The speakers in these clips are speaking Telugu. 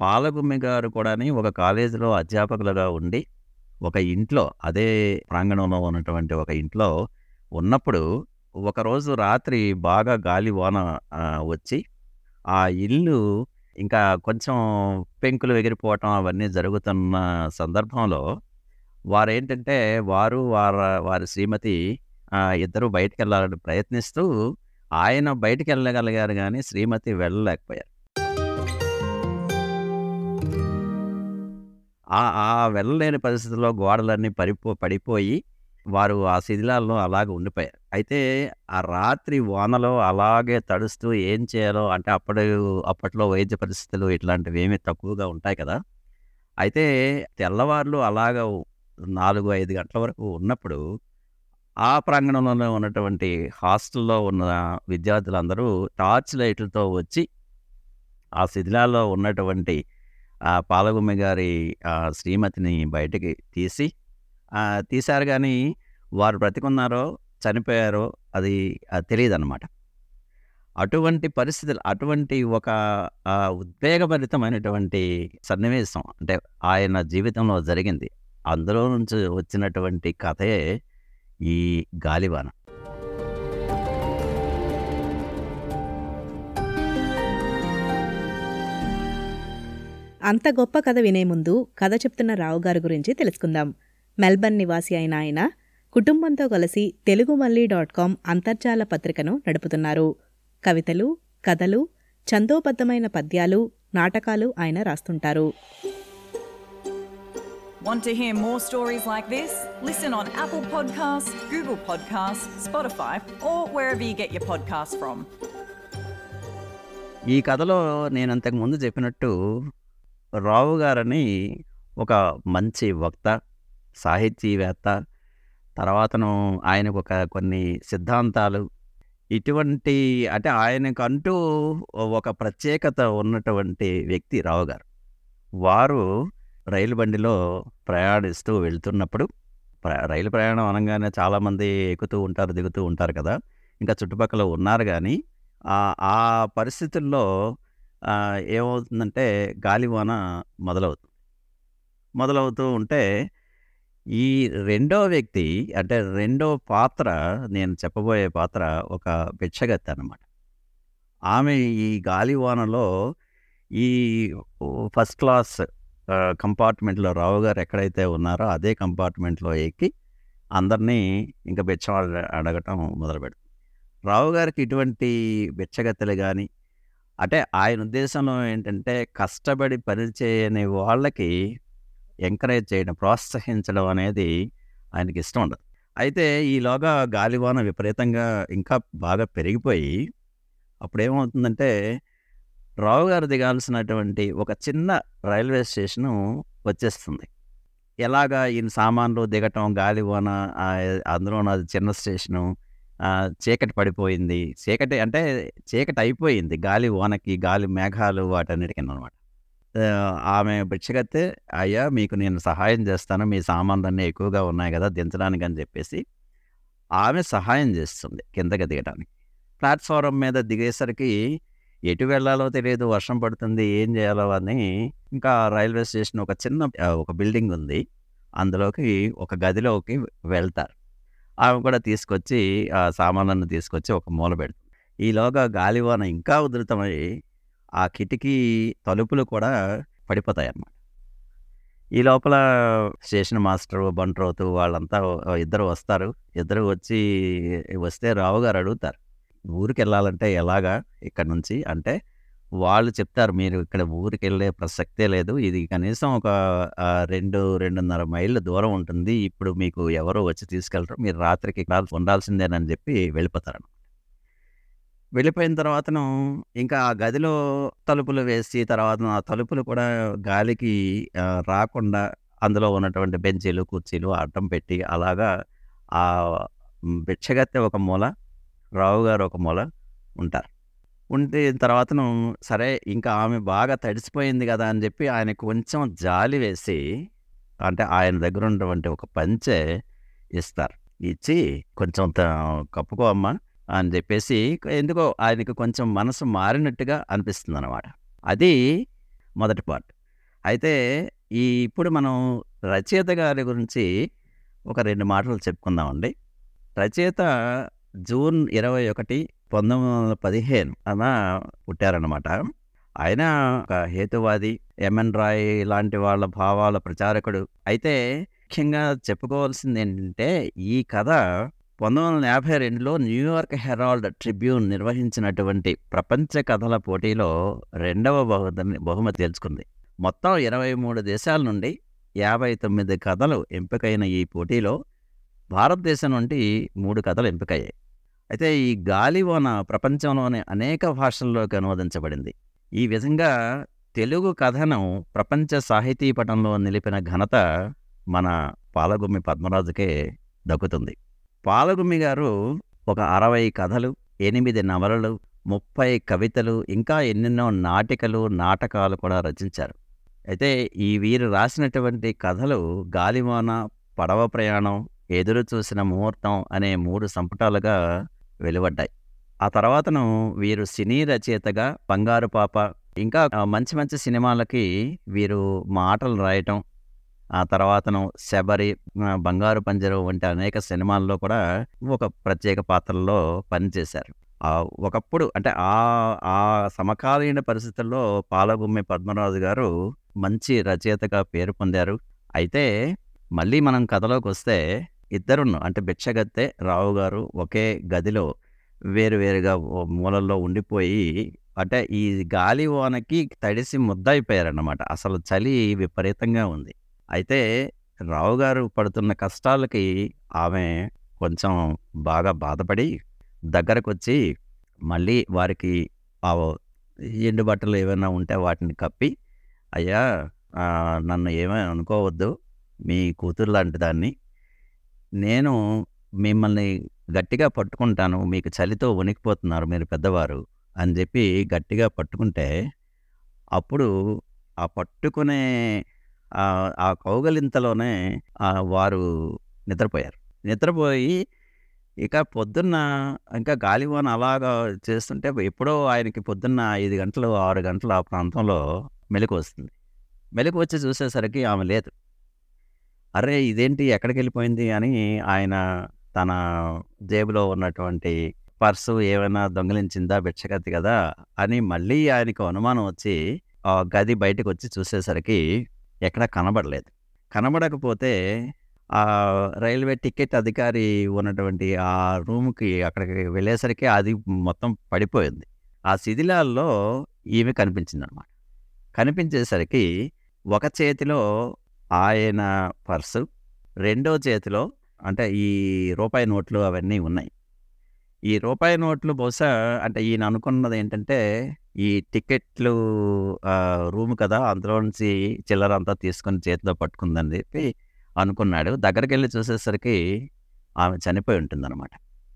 పాలగుమ్మి గారు కూడాని ఒక కాలేజీలో అధ్యాపకులుగా ఉండి ఒక ఇంట్లో అదే ప్రాంగణంలో ఉన్నటువంటి ఒక ఇంట్లో ఉన్నప్పుడు ఒకరోజు రాత్రి బాగా గాలి వాన ఆ, వచ్చి ఆ ఇల్లు ఇంకా కొంచెం పెంకులు ఎగిరిపోవటం అవన్నీ జరుగుతున్న సందర్భంలో వారేంటంటే వారు వార వారి శ్రీమతి ఆ, ఇద్దరు బయటికి వెళ్ళాలని ప్రయత్నిస్తూ ఆయన బయటికి వెళ్ళగలిగారు కానీ శ్రీమతి వెళ్ళలేకపోయారు ఆ ఆ వెళ్ళలేని పరిస్థితిలో గోడలన్నీ పరిపో పడిపోయి వారు ఆ శిథిలాల్లో అలాగే ఉండిపోయారు అయితే ఆ రాత్రి వానలో అలాగే తడుస్తూ ఏం చేయాలో అంటే అప్పటి అప్పట్లో వైద్య పరిస్థితులు ఇట్లాంటివి ఏమీ తక్కువగా ఉంటాయి కదా అయితే తెల్లవార్లు అలాగ నాలుగు ఐదు గంటల వరకు ఉన్నప్పుడు ఆ ప్రాంగణంలోనే ఉన్నటువంటి హాస్టల్లో ఉన్న విద్యార్థులందరూ టార్చ్ లైట్లతో వచ్చి ఆ శిథిలాల్లో ఉన్నటువంటి ఆ పాలగుమ్మి గారి ఆ శ్రీమతిని బయటికి తీసి ఆ, తీశారు కానీ వారు బ్రతికున్నారో చనిపోయారో అది తెలియదు అనమాట అటువంటి పరిస్థితులు అటువంటి ఒక ఆ, ఉద్వేగభరితమైనటువంటి సన్నివేశం అంటే ఆయన జీవితంలో జరిగింది అందులో నుంచి వచ్చినటువంటి కథయే ఈ గాలివాన అంత గొప్ప కథ వినే ముందు కథ చెప్తున్న రావు గారి గురించి తెలుసుకుందాం మెల్బర్న్ నివాసి అయిన ఆయన కుటుంబంతో కలిసి తెలుగు మల్లి డాట్ కామ్ అంతర్జాల పత్రికను నడుపుతున్నారు కవితలు కథలు ఛందోబద్ధమైన పద్యాలు నాటకాలు ఆయన రాస్తుంటారు Want to hear more stories like this? Listen on Apple Podcasts, Google Podcasts, Spotify, or wherever you get your podcasts from. ఈ కథలో నేను అంతకు ముందు చెప్పినట్టు రావు గారని ఒక మంచి వక్త సాహితీవేత్త తర్వాతను ఆయనకు ఒక కొన్ని సిద్ధాంతాలు ఇటువంటి అంటే ఆయనకంటూ ఒక ప్రత్యేకత ఉన్నటువంటి వ్యక్తి రావు గారు వారు రైలు బండిలో ప్రయాణిస్తూ వెళ్తున్నప్పుడు ప్ర- రైలు ప్రయాణం అనగానే చాలామంది ఎక్కుతూ ఉంటారు దిగుతూ ఉంటారు కదా ఇంకా చుట్టుపక్కల ఉన్నారు కానీ ఆ ఆ పరిస్థితుల్లో ఆ, ఏమవుతుందంటే గాలివాన మొదలవుతుంది మొదలవుతూ ఉంటే ఈ రెండో వ్యక్తి అంటే రెండో పాత్ర నేను చెప్పబోయే పాత్ర ఒక భిక్షగత్తి అన్నమాట ఆమె ఈ గాలివానలో ఈ ఫస్ట్ క్లాస్ ఆ, కంపార్ట్మెంట్లో రావు గారు ఎక్కడైతే ఉన్నారో అదే కంపార్ట్మెంట్లో ఎక్కి అందరినీ ఇంకా భిక్ష అడ- అడగటం మొదలు పెడుతుంది రావు గారికి ఇటువంటి బిచ్చగత్తెలు కానీ అంటే ఆయన ఉద్దేశంలో ఏంటంటే కష్టపడి పని చేయని వాళ్ళకి ఎంకరేజ్ చేయడం ప్రోత్సహించడం అనేది ఆయనకి ఇష్టం ఉండదు అయితే ఈలోగా గాలివాన విపరీతంగా ఇంకా బాగా పెరిగిపోయి అప్పుడు ఏమవుతుందంటే రావు గారు దిగాల్సినటువంటి ఒక చిన్న రైల్వే స్టేషను వచ్చేస్తుంది ఎలాగా ఈయన సామాన్లు దిగటం గాలివాన ఆ, అందులో ఉన్నది చిన్న స్టేషను ఆ, చీకటి పడిపోయింది చీకటి అంటే చీకటి అయిపోయింది గాలి వానకి గాలి మేఘాలు వాటన్నిటికీ అనమాట ఆమె భిక్షగత్తే అయ్యా మీకు నేను సహాయం చేస్తాను మీ సామాన్లన్నీ ఎక్కువగా ఉన్నాయి కదా దించడానికి అని చెప్పేసి ఆమె సహాయం చేస్తుంది కిందకి దిగడానికి ప్లాట్ఫారం మీద దిగేసరికి ఎటు వెళ్ళాలో తెలియదు వర్షం పడుతుంది ఏం చేయాలో అని ఇంకా రైల్వే స్టేషన్ ఒక చిన్న ఆ, ఒక బిల్డింగ్ ఉంది అందులోకి ఒక గదిలోకి వెళ్తారు ఆమె కూడా తీసుకొచ్చి ఆ సామాన్లను తీసుకొచ్చి ఒక మూల పెడుతుంది ఈలోగా గాలివాన ఇంకా ఉధృతమై ఆ కిటికీ తలుపులు కూడా పడిపోతాయి అన్నమాట ఈ లోపల స్టేషన్ మాస్టర్ బంట్రోతు వాళ్ళంతా ఇద్దరు వస్తారు ఇద్దరు వచ్చి వస్తే రావు గారు అడుగుతారు ఊరికి వెళ్ళాలంటే ఎలాగా ఇక్కడ నుంచి అంటే వాళ్ళు చెప్తారు మీరు ఇక్కడ ఊరికి వెళ్ళే ప్రసక్తే లేదు ఇది కనీసం ఒక ఆ, రెండు రెండున్నర మైళ్ళ దూరం ఉంటుంది ఇప్పుడు మీకు ఎవరో వచ్చి తీసుకెళ్ళరు మీరు రాత్రికి ఇక్కడ ఉండాల్సిందేనని చెప్పి వెళ్ళిపోతారు వెళ్ళిపోయిన తర్వాతను ఇంకా ఆ గదిలో తలుపులు వేసి తర్వాత ఆ తలుపులు కూడా గాలికి ఆ, రాకుండా అందులో ఉన్నటువంటి బెంచీలు కుర్చీలు అడ్డం పెట్టి అలాగా ఆ మ్, భిక్షగత్తె ఒక మూల రావు గారు ఒక మూల ఉంటారు ఉంటే తర్వాతను సరే ఇంకా ఆమె బాగా తడిసిపోయింది కదా అని చెప్పి ఆయన కొంచెం జాలి వేసి అంటే ఆయన దగ్గర ఉన్నటువంటి ఒక పంచె ఇస్తారు ఇచ్చి కొంచెం త- కప్పుకో అమ్మా అని చెప్పేసి ఎందుకో ఆయనకు కొంచెం మనసు మారినట్టుగా అనిపిస్తుంది అనమాట అది మొదటి పార్ట్ అయితే ఈ ఇప్పుడు మనం రచయిత గారి గురించి ఒక రెండు మాటలు చెప్పుకుందామండి రచయిత జూన్ ఇరవై ఒకటి పంతొమ్మిది వందల పదిహేను అన పుట్టారనమాట ఆయన ఒక హేతువాది ఎంఎన్ రాయ్ లాంటి వాళ్ళ భావాల ప్రచారకుడు అయితే ముఖ్యంగా చెప్పుకోవాల్సింది ఏంటంటే ఈ కథ పంతొమ్మిది వందల యాభై రెండులో న్యూయార్క్ హెరాల్డ్ ట్రిబ్యూన్ నిర్వహించినటువంటి ప్రపంచ కథల పోటీలో రెండవ బహుమతిని బహుమతి గెలుచుకుంది మొత్తం ఇరవై మూడు దేశాల నుండి యాభై తొమ్మిది కథలు ఎంపికైన ఈ పోటీలో భారతదేశం నుండి మూడు కథలు ఎంపికయ్యాయి అయితే ఈ గాలివోన ప్రపంచంలోని అనేక భాషల్లోకి అనువదించబడింది ఈ విధంగా తెలుగు కథను ప్రపంచ సాహితీ పటంలో నిలిపిన ఘనత మన పాలగుమ్మి పద్మరాజుకే దక్కుతుంది పాలగుమ్మి గారు ఒక అరవై కథలు ఎనిమిది నవలలు ముప్పై కవితలు ఇంకా ఎన్నెన్నో నాటికలు నాటకాలు కూడా రచించారు అయితే ఈ వీరు రాసినటువంటి కథలు గాలివాన పడవ ప్రయాణం ఎదురు చూసిన ముహూర్తం అనే మూడు సంపుటాలుగా వెలువడ్డాయి ఆ తర్వాతను వీరు సినీ రచయితగా బంగారు పాప ఇంకా ఆ, మంచి మంచి సినిమాలకి వీరు మాటలు రాయటం ఆ తర్వాతను శబరి ఆ, బంగారు పంజరం వంటి అనేక సినిమాల్లో కూడా ఒక ప్రత్యేక పాత్రలో పనిచేశారు ఆ, ఒకప్పుడు అంటే ఆ ఆ సమకాలీన పరిస్థితుల్లో పాలగుమ్మి పద్మరాజు గారు మంచి రచయితగా పేరు పొందారు అయితే మళ్ళీ మనం కథలోకి వస్తే ఇద్దరును అంటే భిక్షగత్తె రావు గారు ఒకే గదిలో వేరువేరుగా ఓ మూలల్లో ఉండిపోయి అంటే ఈ గాలి వానకి తడిసి ముద్దయిపోయారన్నమాట అసలు చలి విపరీతంగా ఉంది అయితే రావు గారు పడుతున్న కష్టాలకి ఆమె కొంచెం బాగా బాధపడి దగ్గరకు వచ్చి మళ్ళీ వారికి ఆ ఎండు బట్టలు ఏమైనా ఉంటే వాటిని కప్పి అయ్యా ఆ, నన్ను ఏమీ అనుకోవద్దు మీ కూతురు లాంటి దాన్ని నేను మిమ్మల్ని గట్టిగా పట్టుకుంటాను మీకు చలితో వణికిపోతున్నారు మీరు పెద్దవారు అని చెప్పి గట్టిగా పట్టుకుంటే అప్పుడు ఆ పట్టుకునే ఆ ఆ కౌగలింతలోనే ఆ వారు నిద్రపోయారు నిద్రపోయి ఇక పొద్దున్న ఇంకా గాలివాన అలాగా చేస్తుంటే ఎప్పుడో ఆయనకి పొద్దున్న ఐదు గంటలు ఆరు గంటలు ఆ ప్రాంతంలో మెలకు వస్తుంది మెలకు వచ్చి చూసేసరికి ఆమె లేదు అరే ఇదేంటి ఎక్కడికి వెళ్ళిపోయింది అని ఆయన తన జేబులో ఉన్నటువంటి పర్సు ఏమైనా దొంగిలించిందా బిచ్చగత్తి కదా అని మళ్ళీ ఆయనకు అనుమానం వచ్చి ఆ గది బయటకు వచ్చి చూసేసరికి ఎక్కడ కనబడలేదు కనబడకపోతే ఆ రైల్వే టికెట్ అధికారి ఉన్నటువంటి ఆ రూమ్కి అక్కడికి వెళ్ళేసరికి అది మొత్తం పడిపోయింది ఆ శిథిలాల్లో ఈమె కనిపించింది అనమాట కనిపించేసరికి ఒక చేతిలో ఆయన పర్సు రెండో చేతిలో అంటే ఈ రూపాయి నోట్లు అవన్నీ ఉన్నాయి ఈ రూపాయి నోట్లు బహుశా అంటే ఈయన అనుకున్నది ఏంటంటే ఈ టికెట్లు ఆ, రూమ్ కదా అందులో నుంచి చిల్లర అంతా తీసుకొని చేతిలో పట్టుకుందని చెప్పి అనుకున్నాడు దగ్గరికి వెళ్ళి చూసేసరికి ఆమె చనిపోయి ఉంటుందన్నమాట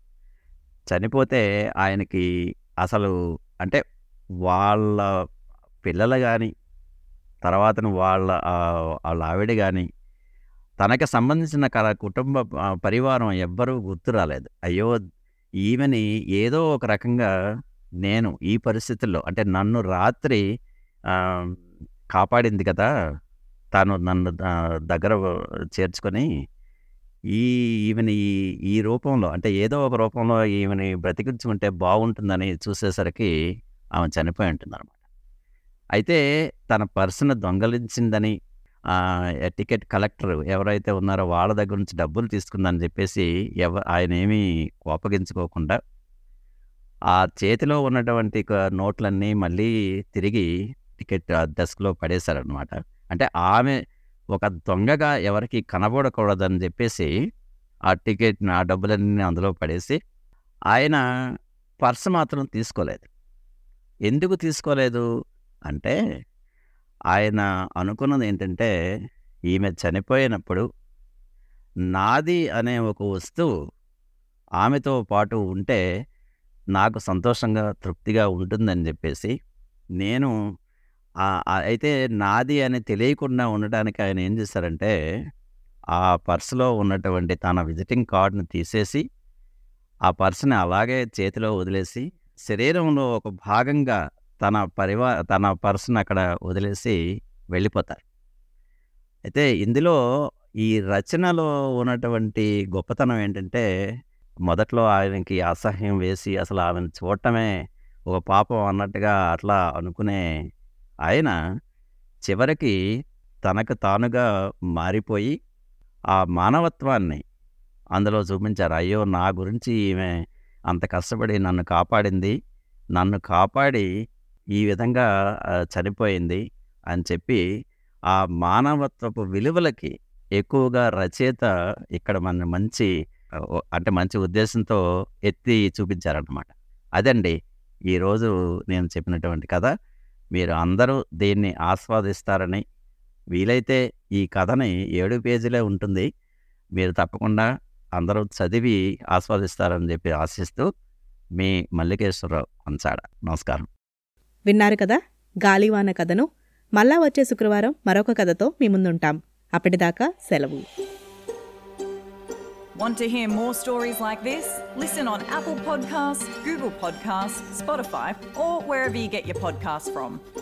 చనిపోతే ఆయనకి అసలు అంటే వాళ్ళ పిల్లలు కానీ తర్వాత వాళ్ళ ఆ, వాళ్ళ ఆవిడ కానీ తనకి సంబంధించిన కల కుటుంబ ఆ, పరివారం ఎవ్వరూ గుర్తు రాలేదు అయ్యో ఈమెని ఏదో ఒక రకంగా నేను ఈ పరిస్థితుల్లో అంటే నన్ను రాత్రి ఆ, కాపాడింది కదా తాను నన్ను ఆ, దగ్గర చేర్చుకొని ఈ ఈమెని ఈ ఈ రూపంలో అంటే ఏదో ఒక రూపంలో ఈమెని బ్రతికించుకుంటే బాగుంటుందని చూసేసరికి ఆమె చనిపోయి ఉంటుంది అయితే తన పర్సును దొంగలించిందని ఆ, టికెట్ కలెక్టర్ ఎవరైతే ఉన్నారో వాళ్ళ దగ్గర నుంచి డబ్బులు తీసుకుందని చెప్పేసి ఎవ ఆయన ఏమీ కోపగించుకోకుండా ఆ చేతిలో ఉన్నటువంటి క- నోట్లన్నీ మళ్ళీ తిరిగి టికెట్ డెస్క్లో పడేశారనమాట అంటే ఆమె ఒక దొంగగా ఎవరికి కనబడకూడదని చెప్పేసి ఆ టికెట్ ఆ డబ్బులన్నీ అందులో పడేసి ఆయన పర్స్ మాత్రం తీసుకోలేదు ఎందుకు తీసుకోలేదు అంటే ఆయన అనుకున్నది ఏంటంటే ఈమె చనిపోయినప్పుడు నాది అనే ఒక వస్తువు ఆమెతో పాటు ఉంటే నాకు సంతోషంగా తృప్తిగా ఉంటుందని చెప్పేసి నేను ఆ- ఆ- అయితే నాది అని తెలియకుండా ఉండడానికి ఆయన ఏం చేశారంటే ఆ పర్సులో ఉన్నటువంటి తన విజిటింగ్ కార్డును తీసేసి ఆ పర్సుని అలాగే చేతిలో వదిలేసి శరీరంలో ఒక భాగంగా తన పరివా తన పర్సన్ అక్కడ వదిలేసి వెళ్ళిపోతారు అయితే ఇందులో ఈ రచనలో ఉన్నటువంటి గొప్పతనం ఏంటంటే మొదట్లో ఆయనకి అసహ్యం వేసి అసలు ఆమెను చూడటమే ఒక పాపం అన్నట్టుగా అట్లా అనుకునే ఆయన చివరికి తనకు తానుగా మారిపోయి ఆ మానవత్వాన్ని అందులో చూపించారు అయ్యో నా గురించి ఈమె అంత కష్టపడి నన్ను కాపాడింది నన్ను కాపాడి ఈ విధంగా ఆ, చనిపోయింది అని చెప్పి ఆ మానవత్వపు విలువలకి ఎక్కువగా రచయిత ఇక్కడ మన మంచి ఆ, ఓ- అంటే మంచి ఉద్దేశంతో ఎత్తి చూపించారన్నమాట అదండి ఈరోజు నేను చెప్పినటువంటి కథ మీరు అందరూ దీన్ని ఆస్వాదిస్తారని వీలైతే ఈ కథని ఏడు పేజీలే ఉంటుంది మీరు తప్పకుండా అందరూ చదివి ఆస్వాదిస్తారని చెప్పి ఆశిస్తూ మీ మల్లికేశ్వరరావు అంచాడ నమస్కారం విన్నారు కదా గాలివాన కథను మళ్ళా వచ్చే శుక్రవారం మరొక కథతో మీ ముందుంటాం అప్పటిదాకా సెలవు Want to hear more stories like this? Listen on Apple Podcasts, Google Podcasts, Spotify, or wherever you get your podcasts from.